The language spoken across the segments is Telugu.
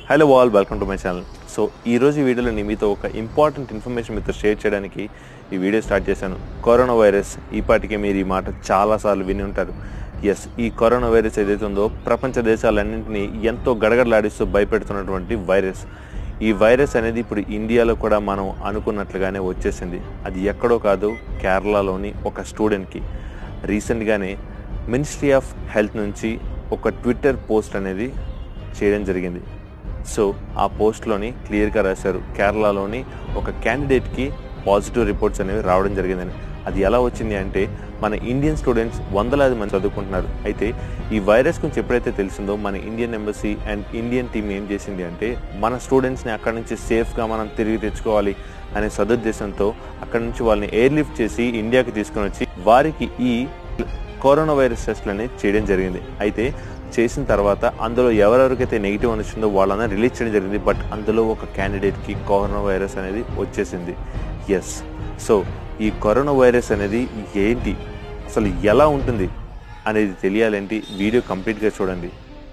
Hello all welcome to my channel so ఈరోజు ఈ వీడియోలో నేను మీతో ఒక ఇంపార్టెంట్ ఇన్ఫర్మేషన్ మీతో షేర్ చేయడానికి ఈ వీడియో స్టార్ట్ చేశాను కరోనా వైరస్ ఈ పాటికే మీరు ఈ మాట చాలాసార్లు విని ఉంటారు ఎస్ ఈ కరోనా వైరస్ ఏదైతే ఉందో ప్రపంచ దేశాలన్నింటినీ ఎంతో గడగడలాడిస్తూ భయపెడుతున్నటువంటి వైరస్ ఈ వైరస్ అనేది ఇప్పుడు ఇండియాలో కూడా మనం అనుకున్నట్లుగానే వచ్చేసింది అది ఎక్కడో కాదు కేరళలోని ఒక స్టూడెంట్కి రీసెంట్గానే మినిస్ట్రీ ఆఫ్ హెల్త్ నుంచి ఒక ట్విట్టర్ పోస్ట్ అనేది చేయడం జరిగింది సో ఆ పోస్ట్లోని క్లియర్గా రాశారు కేరళలోని ఒక క్యాండిడేట్కి పాజిటివ్ రిపోర్ట్స్ అనేవి రావడం జరిగిందని అది ఎలా వచ్చింది అంటే మన ఇండియన్ స్టూడెంట్స్ వందలాది మంది చదువుకుంటున్నారు అయితే ఈ వైరస్ గురించి ఎప్పుడైతే తెలిసిందో మన Indian embassy and Indian team ఏం చేసింది అంటే మన స్టూడెంట్స్ని అక్కడి నుంచి సేఫ్గా మనం తిరిగి తెచ్చుకోవాలి అనే సదుద్దేశంతో అక్కడి నుంచి వాళ్ళని ఎయిర్ లిఫ్ట్ చేసి ఇండియాకి తీసుకొని వచ్చి వారికి ఈ కరోనా వైరస్ టెస్ట్లని చేయడం జరిగింది అయితే చేసిన తర్వాత అందులో ఎవరెవరికైతే నెగిటివ్ అని వచ్చిందో వాళ్ళని రిలీజ్ చేయడం జరిగింది బట్ అందులో ఒక క్యాండిడేట్కి కరోనా వైరస్ అనేది వచ్చేసింది ఎస్ సో ఈ కరోనా వైరస్ అనేది ఏంటి అసలు ఎలా ఉంటుంది అనేది తెలియాలంటే వీడియో కంప్లీట్గా చూడండి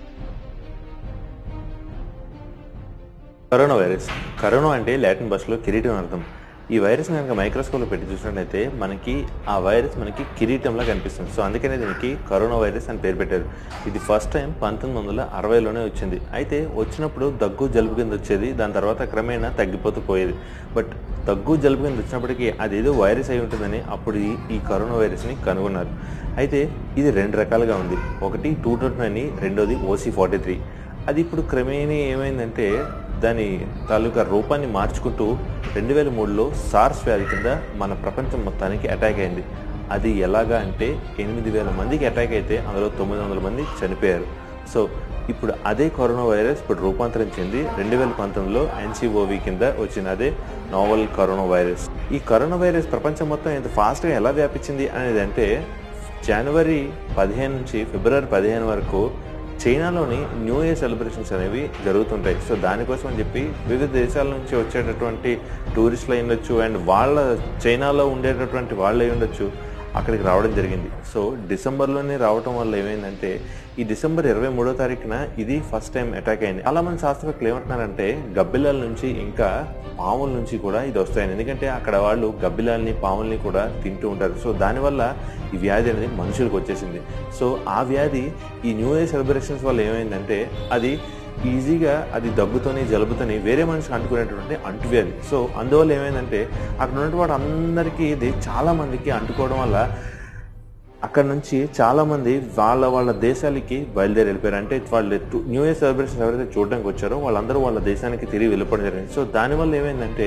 కరోనా వైరస్ కరోనా అంటే లాటిన్ భాషలో కిరీటం అని అర్థం ఈ వైరస్ కనుక మైక్రోస్కోప్లో పెట్టి చూసినట్లయితే మనకి ఆ వైరస్ మనకి కిరీటంలా కనిపిస్తుంది సో అందుకనే దీనికి కరోనా వైరస్ అని పేరు పెట్టారు ఇది ఫస్ట్ టైం పంతొమ్మిది వందల అరవైలోనే వచ్చింది అయితే వచ్చినప్పుడు దగ్గు జలుబు కింద వచ్చేది దాని తర్వాత క్రమేణా తగ్గిపోతూ పోయేది బట్ దగ్గు జలుబు కింద వచ్చినప్పటికీ అదేదో వైరస్ అయి ఉంటుందని అప్పుడు ఈ- ఈ కరోనా వైరస్ని కనుగొన్నారు అయితే ఇది రెండు రకాలుగా ఉంది ఒకటి టూ ట్వంటీ నైన్ రెండోది ఓసీ ఫార్టీ త్రీ అది ఇప్పుడు క్రమేణీ ఏమైందంటే దాని తాలూకా రూపాన్ని మార్చుకుంటూ రెండు వేల మూడులో సార్స్ వ్యాధి కింద మన ప్రపంచం మొత్తానికి అటాక్ అయింది అది ఎలాగా అంటే ఎనిమిది వేల మందికి అటాక్ అయితే అందులో తొమ్మిది వందల మంది చనిపోయారు సో ఇప్పుడు అదే కరోనా వైరస్ ఇప్పుడు రూపాంతరం చెంది రెండు వేల పంతొమ్మిదిలో ఎన్సీఓవి కింద వచ్చిన అదే నావల్ కరోనా వైరస్ ఈ కరోనా వైరస్ ప్రపంచం మొత్తం ఎంత ఫాస్ట్గా ఎలా వ్యాపించింది అనేది అంటే జనవరి పదిహేను నుంచి ఫిబ్రవరి పదిహేను వరకు చైనాలోని న్యూ ఇయర్ సెలబ్రేషన్స్ అనేవి జరుగుతుంటాయి సో దానికోసం అని చెప్పి వివిధ దేశాల నుంచి వచ్చేటటువంటి టూరిస్టులు అయి ఉండొచ్చు అండ్ వాళ్ళ చైనాలో ఉండేటటువంటి వాళ్ళు అయి ఉండొచ్చు అక్కడికి రావడం జరిగింది సో డిసెంబర్లోనే రావటం వల్ల ఏమైందంటే ఈ డిసెంబర్ ఇరవై మూడో తారీఖున ఇది ఫస్ట్ టైం అటాక్ అయింది చాలా మంది శాస్త్రవేత్తలు ఏమంటున్నారంటే గబ్బిలాల నుంచి ఇంకా పాముల నుంచి కూడా ఇది వస్తాయని ఎందుకంటే అక్కడ వాళ్ళు గబ్బిలాల్ని పాముల్ని కూడా తింటూ ఉంటారు సో దానివల్ల ఈ వ్యాధి అనేది మనుషులకు వచ్చేసింది సో ఆ వ్యాధి ఈ న్యూ ఇయర్ సెలబ్రేషన్స్ వల్ల ఏమైందంటే అది ఈజీగా అది దగ్గుతోని జలుబుతోని వేరే మనిషికి అంటుకునేటువంటి అంటువ్యాధి సో అందువల్ల ఏమైందంటే అక్కడ ఉన్నటువంటి వాడు అందరికీ ఇది చాలా మందికి అంటుకోవడం వల్ల అక్కడ నుంచి చాలా మంది వాళ్ళ వాళ్ళ దేశాలకి బయలుదేరి వెళ్ళిపోయారు అంటే వాళ్ళు టు- న్యూ ఇయర్ సెలబ్రేషన్ ఎవరైతే చూడడానికి వచ్చారో వాళ్ళందరూ వాళ్ళ దేశానికి తిరిగి వెళ్ళిపోవడం జరిగింది సో దానివల్ల ఏమైందంటే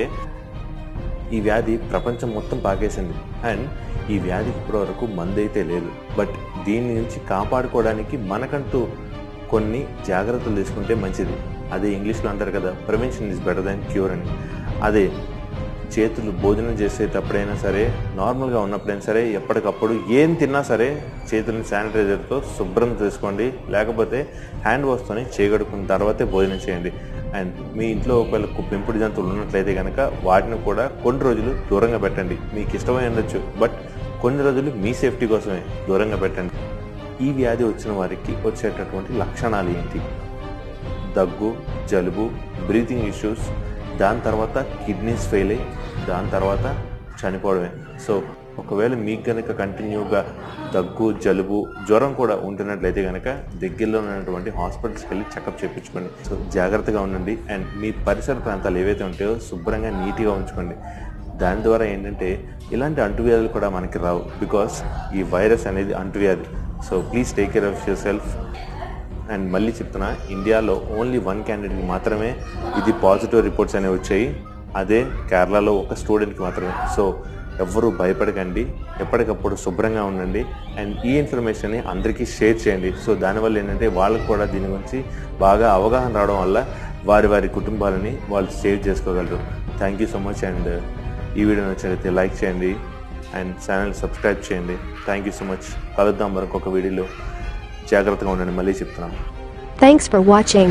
ఈ వ్యాధి ప్రపంచం మొత్తం పాకేసింది అండ్ ఈ వ్యాధికి ఇప్పటి వరకు మందు అయితే లేదు బట్ దీని నుంచి కాపాడుకోవడానికి మనకంటూ కొన్ని జాగ్రత్తలు తీసుకుంటే మంచిది అదే ఇంగ్లీష్లో అంటారు కదా prevention is better than cure అని అదే చేతులు భోజనం చేసేటప్పుడైనా సరే నార్మల్గా ఉన్నప్పుడైనా సరే ఎప్పటికప్పుడు ఏం తిన్నా సరే చేతులను శానిటైజర్తో శుభ్రం చేసుకోండి లేకపోతే హ్యాండ్ వాష్తోని చేయగడుకున్న తర్వాతే భోజనం చేయండి అండ్ మీ ఇంట్లో ఒకవేళ కు- పెంపుడు జంతువులు ఉన్నట్లయితే కనుక వాటిని కూడా కొన్ని రోజులు దూరంగా పెట్టండి మీకు ఇష్టమై ఉండొచ్చు బట్ కొన్ని రోజులు మీ సేఫ్టీ కోసమే దూరంగా పెట్టండి ఈ వ్యాధి వచ్చిన వారికి వచ్చేటటువంటి లక్షణాలు ఏంటి దగ్గు జలుబు బ్రీతింగ్ ఇష్యూస్ దాని తర్వాత కిడ్నీస్ ఫెయిల్ అయ్యి దాని తర్వాత చనిపోవడమే సో ఒకవేళ మీకు కనుక కంటిన్యూగా దగ్గు జలుబు జ్వరం కూడా ఉంటున్నట్లయితే కనుక దగ్గరలో ఉన్నటువంటి హాస్పిటల్స్కి వెళ్ళి చెకప్ చేయించుకోండి సో జాగ్రత్తగా ఉండండి అండ్ మీ పరిసర ప్రాంతాలు ఏవైతే ఉంటాయో శుభ్రంగా నీట్గా ఉంచుకోండి దాని ద్వారా ఏంటంటే ఇలాంటి అంటువ్యాధులు కూడా మనకి రావు బికాస్ ఈ వైరస్ అనేది అంటువ్యాధి so please take care of yourself and మళ్ళీ చెప్తున్నా ఇండియాలో ఓన్లీ వన్ క్యాండిడేట్కి మాత్రమే ఇది పాజిటివ్ రిపోర్ట్స్ అనేవి వచ్చాయి అదే కేరళలో ఒక స్టూడెంట్కి మాత్రమే సో ఎవ్వరూ భయపడకండి ఎప్పటికప్పుడు శుభ్రంగా ఉండండి అండ్ ఈ ఇన్ఫర్మేషన్ని అందరికీ షేర్ చేయండి సో దానివల్ల ఏంటంటే వాళ్ళకు కూడా దీని గురించి బాగా అవగాహన రావడం వల్ల వారి వారి కుటుంబాలని వాళ్ళు సేవ్ చేసుకోగలరు thank you so much and ఈ వీడియో నచ్చినట్లయితే లైక్ చేయండి అండ్ ఛానల్ సబ్స్క్రైబ్ చేయండి థ్యాంక్ యూ సో మచ్ కలుద్దాం మరొక వీడియోలో జాగ్రత్తగా ఉండండి మళ్ళీ చెప్తున్నాను Thanks for watching.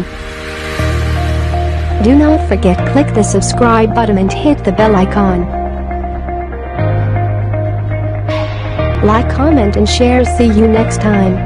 Do not forget click the subscribe button and hit the bell icon. Like, comment and share. See you next time.